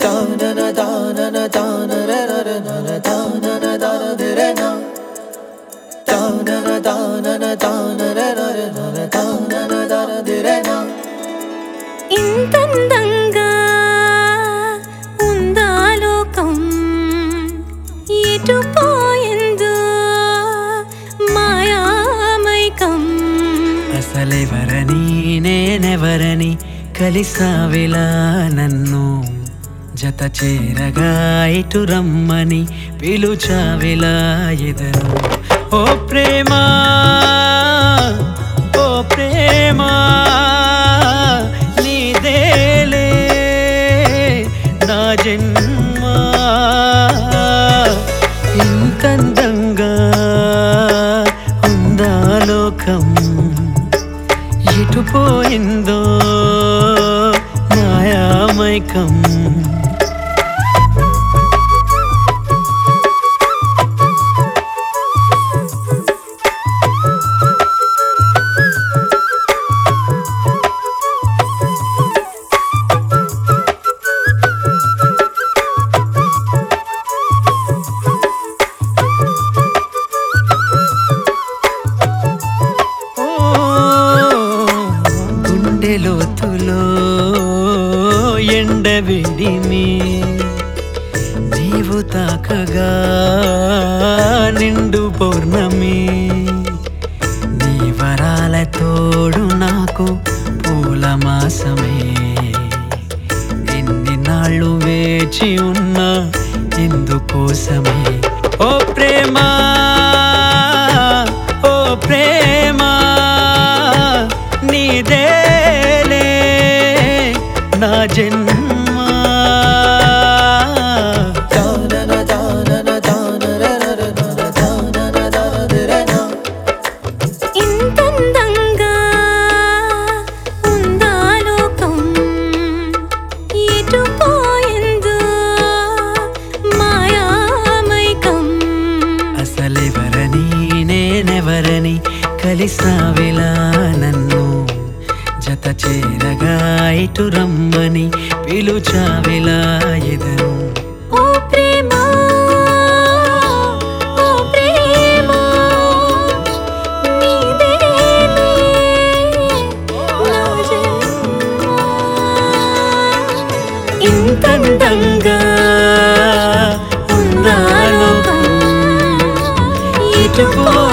ఇంతందంగా ఉందా లోకం ఎటు పోయిందో మాయామైకం అసలెవరని నేనెవరని కలిసావిలా నన్ను జత చేరగా ఇటు రమ్మని పిలుచావిలా ఎదరు ఓ ప్రేమ ఓ ప్రేమ నీదేలే నా జన్మ ఇంతందంగా ఉందా లోకం ఎటు పోయిందో మాయామైకం ఓ, గుండె లోతులో ఎండవేడిమి నీవు తాకగా నిండు పౌర్ణమి నీ వరాల తోడు నాకు పూల మాసమే ఎన్ని నాళ్ళు వేచి ఉన్నా ఎందుకోసమే ఓ ప్రేమ ఓ ప్రేమ నీదేలే నా జన్మ ఇంతందంగా ఉందా లోకం ఎటు పోయిందో మాయామైకం అసలెవరని నేనెవరని కలిసావిలా నన్ను జత చేరగా ఇటు రమ్మని పిలుచావిలా ఎదరు ఓ ప్రేమ ఓ ప్రేమ నీదేలే నా జన్మ ఇంతందంగా ఉందా లోకం ఎటు పో